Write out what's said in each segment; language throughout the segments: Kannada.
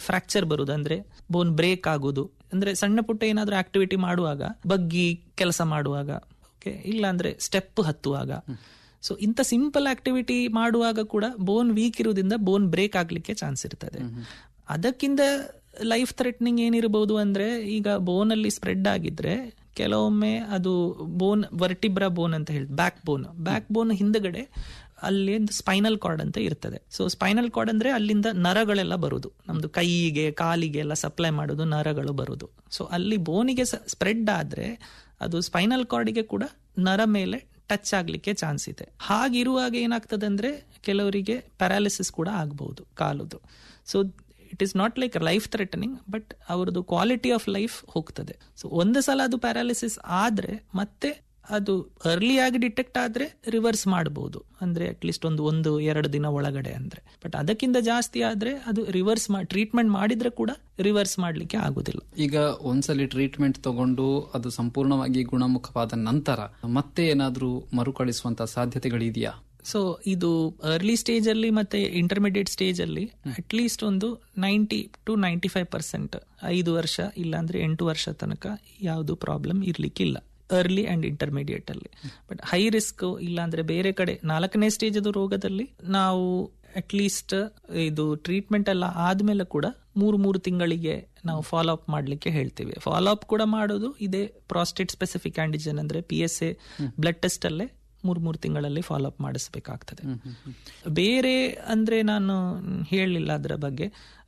ಫ್ರಾಕ್ಚರ್ ಬರುದು ಅಂದ್ರೆ ಬೋನ್ ಬ್ರೇಕ್ ಆಗುದು ಅಂದ್ರೆ ಸಣ್ಣ ಪುಟ್ಟ ಏನಾದ್ರೂ ಆಕ್ಟಿವಿಟಿ ಮಾಡುವಾಗ ಬಗ್ಗಿ ಕೆಲಸ ಮಾಡುವಾಗ ಓಕೆ ಇಲ್ಲ ಅಂದ್ರೆ ಸ್ಟೆಪ್ ಹತ್ತುವಾಗ ಸೊ ಇಂಥ ಸಿಂಪಲ್ ಆಕ್ಟಿವಿಟಿ ಮಾಡುವಾಗ ಕೂಡ ಬೋನ್ ವೀಕ್ ಇರುವುದರಿಂದ ಬೋನ್ ಬ್ರೇಕ್ ಆಗ್ಲಿಕ್ಕೆ ಚಾನ್ಸ್ ಇರ್ತದೆ ಅದಕ್ಕಿಂತ ಲೈಫ್ ಥ್ರೆಟ್ನಿಂಗ್ ಏನಿರಬಹುದು ಅಂದ್ರೆ ಈಗ ಬೋನ್ ಅಲ್ಲಿ ಸ್ಪ್ರೆಡ್ ಆಗಿದ್ರೆ ಕೆಲವೊಮ್ಮೆ ಅದು ಬೋನ್ ವರ್ಟಿಬ್ರಾ ಬೋನ್ ಅಂತ ಹೇಳಿ ಬ್ಯಾಕ್ ಬೋನ್ ಬ್ಯಾಕ್ ಬೋನ್ ಹಿಂದಗಡೆ ಅಲ್ಲಿ ಒಂದು ಸ್ಪೈನಲ್ ಕಾರ್ಡ್ ಅಂತ ಇರ್ತದೆ ಸೊ ಸ್ಪೈನಲ್ ಕಾರ್ಡ್ ಅಂದ್ರೆ ಅಲ್ಲಿಂದ ನರಗಳೆಲ್ಲ ಬರುದು ನಮ್ದು ಕೈಗೆ ಕಾಲಿಗೆ ಎಲ್ಲ ಸಪ್ಲೈ ಮಾಡೋದು ನರಗಳು ಬರುದು ಸೊ ಅಲ್ಲಿ ಬೋನಿಗೆ ಸ್ಪ್ರೆಡ್ ಆದ್ರೆ ಅದು ಸ್ಪೈನಲ್ ಕಾರ್ಡಿಗೆ ಕೂಡ ನರ ಮೇಲೆ ಟಚ್ ಆಗ್ಲಿಕ್ಕೆ ಚಾನ್ಸ್ ಇದೆ ಹಾಗಿರುವಾಗ ಏನಾಗ್ತದೆ ಅಂದ್ರೆ ಕೆಲವರಿಗೆ ಪ್ಯಾರಾಲಿಸಿಸ್ ಕೂಡ ಆಗ್ಬಹುದು ಕಾಲುದು so it is not like life threatening but ಅವ್ರದ್ದು ಕ್ವಾಲಿಟಿ ಆಫ್ ಲೈಫ್ ಹೋಗ್ತದೆ ಸೊ ಒಂದು ಸಲ ಅದು ಪ್ಯಾರಾಲಿಸಿಸ್ ಆದ್ರೆ ಮತ್ತೆ ಅದು ಅರ್ಲಿ ಆಗಿ ಡಿಟೆಕ್ಟ್ ಆದ್ರೆ ರಿವರ್ಸ್ ಮಾಡಬಹುದು ಅಂದ್ರೆ ಅಟ್ಲೀಸ್ಟ್ ಒಂದು ಒಂದು ಎರಡು ದಿನ ಒಳಗಡೆ ಅಂದ್ರೆ ಬಟ್ ಅದಕ್ಕಿಂತ ಜಾಸ್ತಿ ಆದ್ರೆ ಅದು ರಿವರ್ಸ್ ಟ್ರೀಟ್ಮೆಂಟ್ ಮಾಡಿದ್ರೆ ಕೂಡ ರಿವರ್ಸ್ ಮಾಡ್ಲಿಕ್ಕೆ ಆಗುದಿಲ್ಲ ಈಗ ಒಂದ್ಸಲಿ ಟ್ರೀಟ್ಮೆಂಟ್ ತಗೊಂಡು ಅದು ಸಂಪೂರ್ಣವಾಗಿ ಗುಣಮುಖವಾದ ನಂತರ ಮತ್ತೆ ಏನಾದ್ರೂ ಮರುಕಳಿಸುವಂತ ಸಾಧ್ಯತೆಗಳಿದೆಯಾ ಸೊ ಇದು ಅರ್ಲಿ ಸ್ಟೇಜ್ ಅಲ್ಲಿ ಮತ್ತೆ ಇಂಟರ್ಮಿಡಿಯೇಟ್ ಸ್ಟೇಜ್ ಅಲ್ಲಿ ಅಟ್ ಲೀಸ್ಟ್ ಒಂದು ninety to ninety five percent ಐದು ವರ್ಷ ಇಲ್ಲಾಂದ್ರೆ ಎಂಟು ವರ್ಷ ತನಕ ಯಾವುದು ಪ್ರಾಬ್ಲಮ್ ಇರ್ಲಿಕ್ಕಿಲ್ಲ ಅರ್ಲಿ ಅಂಡ್ ಇಂಟರ್ಮಿಡಿಯೇಟ್ ಅಲ್ಲಿ ಬಟ್ ಹೈ ರಿಸ್ಕ್ ಇಲ್ಲಾಂದ್ರೆ ಬೇರೆ ಕಡೆ ನಾಲ್ಕನೇ ಸ್ಟೇಜ್ ಅದು ರೋಗದಲ್ಲಿ ನಾವು ಅಟ್ ಲೀಸ್ಟ್ ಇದು ಟ್ರೀಟ್ಮೆಂಟ್ ಎಲ್ಲ ಆದ್ಮೇಲೆ ಕೂಡ ಮೂರು ಮೂರು ತಿಂಗಳಿಗೆ ನಾವು ಫಾಲೋ ಅಪ್ ಮಾಡ್ಲಿಕ್ಕೆ ಹೇಳ್ತೀವಿ ಫಾಲೋ ಅಪ್ ಕೂಡ ಮಾಡೋದು ಇದೇ ಪ್ರಾಸ್ಟೇಟ್ ಸ್ಪೆಸಿಫಿಕ್ ಆಂಟಿಜನ್ ಅಂದ್ರೆ P S A blood test ಅಲ್ಲೇ ಮೂರ್ ಮೂರು ತಿಂಗಳಲ್ಲಿ ಫಾಲೋ ಅಪ್ ಮಾಡಿಸ್ಬೇಕಾಗ್ತದೆ ಬೇರೆ ಅಂದ್ರೆ ನಾನು ಹೇಳಲಿಲ್ಲ ಅದರ ಬಗ್ಗೆ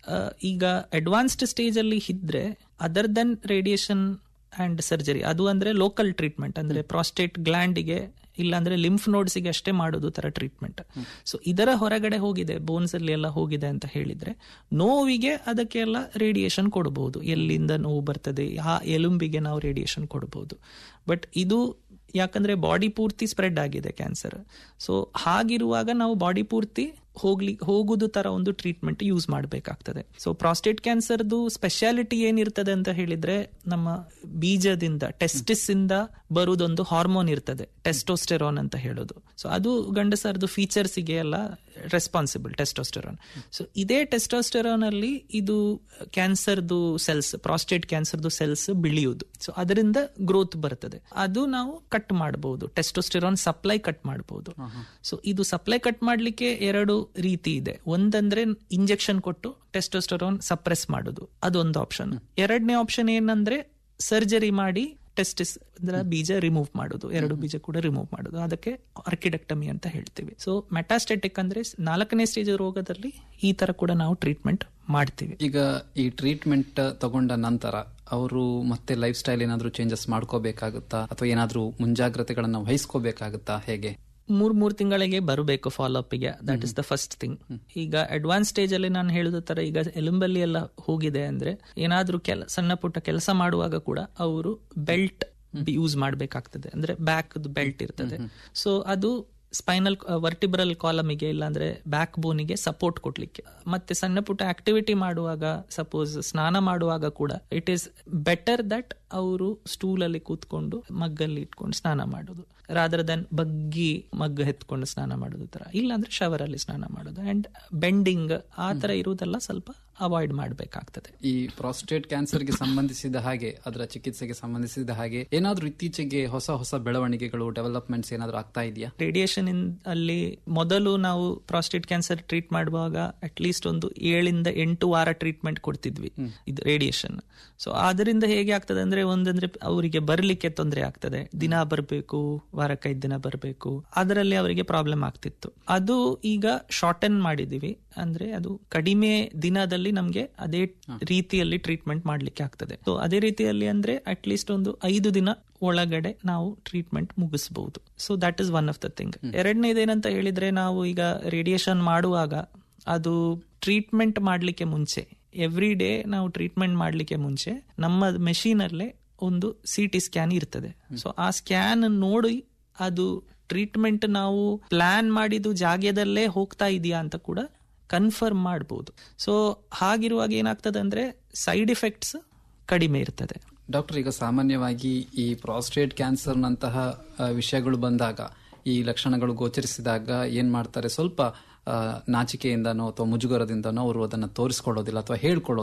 ಈಗ ಅಡ್ವಾನ್ಸ್ಡ್ ಸ್ಟೇಜ್ ಅಲ್ಲಿ ಇದ್ರೆ other than radiation and surgery ಅದು ಅಂದ್ರೆ ಲೋಕಲ್ ಟ್ರೀಟ್ಮೆಂಟ್ ಅಂದ್ರೆ ಪ್ರಾಸ್ಟೇಟ್ ಗ್ಲ್ಯಾಂಡಿಗೆ ಇಲ್ಲಾಂದ್ರೆ ಲಿಂಫ್ ನೋಡ್ಸಿಗೆ ಅಷ್ಟೇ ಮಾಡೋದು ತರ ಟ್ರೀಟ್ಮೆಂಟ್ ಸೊ ಇದರ ಹೊರಗಡೆ ಹೋಗಿದೆ ಬೋನ್ಸ್ ಅಲ್ಲಿ ಎಲ್ಲ ಹೋಗಿದೆ ಅಂತ ಹೇಳಿದ್ರೆ ನೋವಿಗೆ ಅದಕ್ಕೆಲ್ಲ ರೇಡಿಯೇಷನ್ ಕೊಡಬಹುದು ಎಲ್ಲಿಂದ ನೋವು ಬರ್ತದೆ ಆ ಎಲುಂಬಿಗೆ ನಾವು ರೇಡಿಯೇಷನ್ ಕೊಡಬಹುದು ಬಟ್ ಇದು ಯಾಕಂದ್ರೆ ಬಾಡಿ ಪೂರ್ತಿ ಸ್ಪ್ರೆಡ್ ಆಗಿದೆ ಕ್ಯಾನ್ಸರ್ ಸೊ ಹಾಗಿರುವಾಗ ನಾವು ಬಾಡಿ ಪೂರ್ತಿ ಹೋಗ್ಲಿ ಹೋಗುದು ತರ ಒಂದು ಟ್ರೀಟ್ಮೆಂಟ್ ಯೂಸ್ ಮಾಡಬೇಕಾಗ್ತದೆ ಸೊ ಪ್ರಾಸ್ಟೇಟ್ ಕ್ಯಾನ್ಸರ್ದು ಸ್ಪೆಷಾಲಿಟಿ ಏನಿರ್ತದೆ ಅಂತ ಹೇಳಿದ್ರೆ ನಮ್ಮ ಬೀಜದಿಂದ ಟೆಸ್ಟಿಸ್ ಇಂದ ಬರುದೊಂದು ಹಾರ್ಮೋನ್ ಇರ್ತದೆ ಟೆಸ್ಟೋಸ್ಟೆರಾನ್ ಅಂತ ಹೇಳೋದು ಸೊ ಅದು ಗಂಡಸರದು ಫೀಚರ್ಸ್ ಗೆ ಎಲ್ಲ ರೆಸ್ಪಾನ್ಸಿಬಲ್ ಟೆಸ್ಟೋಸ್ಟೆರಾನ್ ಸೊ ಇದೇ ಟೆಸ್ಟೋಸ್ಟೆರಾನ್ ಅಲ್ಲಿ ಇದು ಕ್ಯಾನ್ಸರ್ದು ಸೆಲ್ಸ್ ಪ್ರಾಸ್ಟೇಟ್ ಕ್ಯಾನ್ಸರ್ದು ಸೆಲ್ಸ್ ಬೆಳೆಯುವುದು ಸೊ ಅದರಿಂದ ಗ್ರೋತ್ ಬರ್ತದೆ ಅದು ನಾವು ಕಟ್ ಮಾಡಬಹುದು ಟೆಸ್ಟೋಸ್ಟೆರಾನ್ ಸಪ್ಲೈ ಕಟ್ ಮಾಡಬಹುದು ಸೊ ಇದು ಸಪ್ಲೈ ಕಟ್ ಮಾಡ್ಲಿಕ್ಕೆ ಎರಡು ರೀತಿ ಇದೆ ಒಂದಂದ್ರೆ ಇಂಜೆಕ್ಷನ್ ಕೊಟ್ಟು ಟೆಸ್ಟೋಸ್ಟೆರಾನ್ ಸಪ್ರೆಸ್ ಮಾಡೋದು ಅದೊಂದು ಆಪ್ಷನ್ ಎರಡನೇ ಆಪ್ಷನ್ ಏನಂದ್ರೆ ಸರ್ಜರಿ ಮಾಡಿ ಟೆಸ್ಟಿಸ್ ಅಂದ್ರೆ ಬೀಜ ರಿಮೂವ್ ಮಾಡೋದು ಎರಡು ಬೀಜ ಕೂಡ ರಿಮೂವ್ ಮಾಡೋದು ಅದಕ್ಕೆ ಆರ್ಕಿಡೆಕ್ಟಮಿ ಅಂತ ಹೇಳ್ತೀವಿ ಸೊ ಮೆಟಾಸ್ಟೆಟಿಕ್ ಅಂದ್ರೆ ನಾಲ್ಕನೇ ಸ್ಟೇಜ್ ರೋಗದಲ್ಲಿ ಈ ತರ ಕೂಡ ನಾವು ಟ್ರೀಟ್ಮೆಂಟ್ ಮಾಡ್ತೀವಿ ಈಗ ಈ ಟ್ರೀಟ್ಮೆಂಟ್ ತಗೊಂಡ ನಂತರ ಅವರು ಮತ್ತೆ ಲೈಫ್ ಸ್ಟೈಲ್ ಏನಾದ್ರೂ ಚೇಂಜಸ್ ಮಾಡ್ಕೋಬೇಕಾಗುತ್ತಾ ಅಥವಾ ಏನಾದ್ರೂ ಮುಂಜಾಗ್ರತೆಗಳನ್ನ ವಹಿಸ್ಕೋಬೇಕಾಗುತ್ತಾ ಹೇಗೆ ಮೂರ್ ಮೂರ್ ತಿಂಗಳಿಗೆ ಬರಬೇಕು ಫಾಲೋ ಗೆ that is the first thing ಈಗ ಅಡ್ವಾನ್ಸ್ ಸ್ಟೇಜ್ ಅಲ್ಲಿ ನಾನು ಹೇಳಿದ ತರ ಈಗ ಎಲುಂಬಲ್ಲಿ ಎಲ್ಲ ಹೋಗಿದೆ ಅಂದ್ರೆ ಏನಾದ್ರೂ ಕೆಲ ಸಣ್ಣ ಪುಟ್ಟ ಕೆಲಸ ಮಾಡುವಾಗ ಕೂಡ ಅವರು ಬೆಲ್ಟ್ ಯೂಸ್ ಮಾಡಬೇಕಾಗ್ತದೆ ಅಂದ್ರೆ ಬ್ಯಾಕ್ ಬೆಲ್ಟ್ ಇರ್ತದೆ ಸೊ ಅದು ಸ್ಪೈನಲ್ ವರ್ಟಿಬ್ರಲ್ ಕಾಲಮಿಗೆ ಇಲ್ಲಾಂದ್ರೆ ಬ್ಯಾಕ್ ಬೋನಿಗೆ ಸಪೋರ್ಟ್ ಕೊಡ್ಲಿಕ್ಕೆ ಮತ್ತೆ ಸಣ್ಣ ಪುಟ್ಟ ಆಕ್ಟಿವಿಟಿ ಮಾಡುವಾಗ ಸಪೋಸ್ ಸ್ನಾನ ಮಾಡುವಾಗ ಕೂಡ ಇಟ್ ಈಸ್ ಬೆಟರ್ ದಟ್ ಅವರು ಸ್ಟೂಲ್ ಅಲ್ಲಿ ಕೂತ್ಕೊಂಡು ಮಗ್ಗಲ್ಲಿ ಇಟ್ಕೊಂಡು ಸ್ನಾನ ಮಾಡೋದು ರಾದರ್ ದನ್ ಬಗ್ಗಿ ಮಗ್ಗ ಎತ್ಕೊಂಡು ಸ್ನಾನ ಮಾಡೋದು ತರ ಇಲ್ಲಾಂದ್ರೆ ಶವರ್ ಅಲ್ಲಿ ಸ್ನಾನ ಮಾಡೋದು ಅಂಡ್ ಬೆಂಡಿಂಗ್ ಆ ತರ ಇರುವುದೆಲ್ಲ ಸ್ವಲ್ಪ ಅವಾಯ್ಡ್ ಮಾಡಬೇಕಾಗ್ತದೆ ಈ ಪ್ರಾಸ್ಟೇಟ್ ಕ್ಯಾನ್ಸರ್ಗೆ ಸಂಬಂಧಿಸಿದ ಹಾಗೆ ಅದರ ಚಿಕಿತ್ಸೆಗೆ ಸಂಬಂಧಿಸಿದ ಹಾಗೆ ಏನಾದ್ರೂ ಇತ್ತೀಚೆಗೆ ಹೊಸ ಹೊಸ ಬೆಳವಣಿಗೆಗಳು ಡೆವಲಪ್ಮೆಂಟ್ಸ್ ಏನಾದ್ರೂ ಆಗ್ತಾ ಇದೆಯಾ ರೇಡಿಯೇಷನ್ ಅಲ್ಲಿ ಮೊದಲು ನಾವು ಪ್ರಾಸ್ಟೇಟ್ ಕ್ಯಾನ್ಸರ್ ಟ್ರೀಟ್ ಮಾಡುವಾಗ ಅಟ್ ಲೀಸ್ಟ್ ಒಂದು ಏಳಿಂದ ಎಂಟು ವಾರ ಟ್ರೀಟ್ಮೆಂಟ್ ಕೊಡ್ತಿದ್ವಿ ಇದು ರೇಡಿಯೇಷನ್ ಸೊ ಅದರಿಂದ ಹೇಗೆ ಆಗ್ತದೆ ಅಂದ್ರೆ ಒಂದಂದ್ರೆ ಅವರಿಗೆ ಬರ್ಲಿಕ್ಕೆ ತೊಂದರೆ ಆಗ್ತದೆ ದಿನ ಬರಬೇಕು ವಾರಕ್ಕೈದು ದಿನ ಬರಬೇಕು ಅದರಲ್ಲಿ ಅವರಿಗೆ ಪ್ರಾಬ್ಲಮ್ ಆಗ್ತಿತ್ತು ಅದು ಈಗ ಶಾರ್ಟನ್ ಮಾಡಿದೀವಿ ಅಂದ್ರೆ ಅದು ಕಡಿಮೆ ದಿನದಲ್ಲಿ ನಮ್ಗೆ ಅದೇ ರೀತಿಯಲ್ಲಿ ಟ್ರೀಟ್ಮೆಂಟ್ ಮಾಡ್ಲಿಕ್ಕೆ ಆಗ್ತದೆ ಸೊ ಅದೇ ರೀತಿಯಲ್ಲಿ ಅಂದ್ರೆ ಅಟ್ ಲೀಸ್ಟ್ ಒಂದು ಐದು ದಿನ ಒಳಗಡೆ ನಾವು ಟ್ರೀಟ್ಮೆಂಟ್ ಮುಗಿಸಬಹುದು so that is one of the thing ಎರಡನೇದೇನಂತ ಹೇಳಿದ್ರೆ ನಾವು ಈಗ ರೇಡಿಯೇಷನ್ ಮಾಡುವಾಗ ಅದು ಟ್ರೀಟ್ಮೆಂಟ್ ಮಾಡ್ಲಿಕ್ಕೆ ಮುಂಚೆ ಎವ್ರಿ ಡೇ ನಾವು ಟ್ರೀಟ್ಮೆಂಟ್ ಮಾಡ್ಲಿಕ್ಕೆ ಮುಂಚೆ ನಮ್ಮ ಮೆಷಿನ್ ಅಲ್ಲೇ ಒಂದು ಸಿ ಟಿ ಸ್ಕ್ಯಾನ್ ಇರ್ತದೆ ಸೊ ಆ ಸ್ಕ್ಯಾನ್ ನೋಡಿ ಅದು ಟ್ರೀಟ್ಮೆಂಟ್ ನಾವು ಪ್ಲಾನ್ ಮಾಡಿದ್ದು ಜಾಗ್ಯದಲ್ಲೇ ಹೋಗ್ತಾ ಇದೆಯಾ ಅಂತ ಕೂಡ ಕನ್ಫರ್ಮ್ ಮಾಡಬಹುದು ಸೊ ಹಾಗಿರುವಾಗ ಏನಾಗ್ತದೆ ಅಂದ್ರೆ ಸೈಡ್ ಎಫೆಕ್ಟ್ಸ್ ಕಡಿಮೆ ಇರ್ತದೆ ಡಾಕ್ಟರ್ ಈಗ ಸಾಮಾನ್ಯವಾಗಿ ಈ ಪ್ರಾಸ್ಟೇಟ್ ಕ್ಯಾನ್ಸರ್ ನಂತಹ ವಿಷಯಗಳು ಬಂದಾಗ ಈ ಲಕ್ಷಣಗಳು ಗೋಚರಿಸಿದಾಗ ಏನ್ ಮಾಡ್ತಾರೆ ಸ್ವಲ್ಪ ನಾಚಿಕೆಯಿಂದನೋ ಅಥವಾ ಮುಜುಗರದಿಂದನೋ ಅವರು ಅದನ್ನ ತೋರಿಸ್ಕೊಳ್ಳೋದಿಲ್ಲ ಅಥವಾ ಹೇಳ್ಕೊಳ್ಳೋದಿಲ್ಲ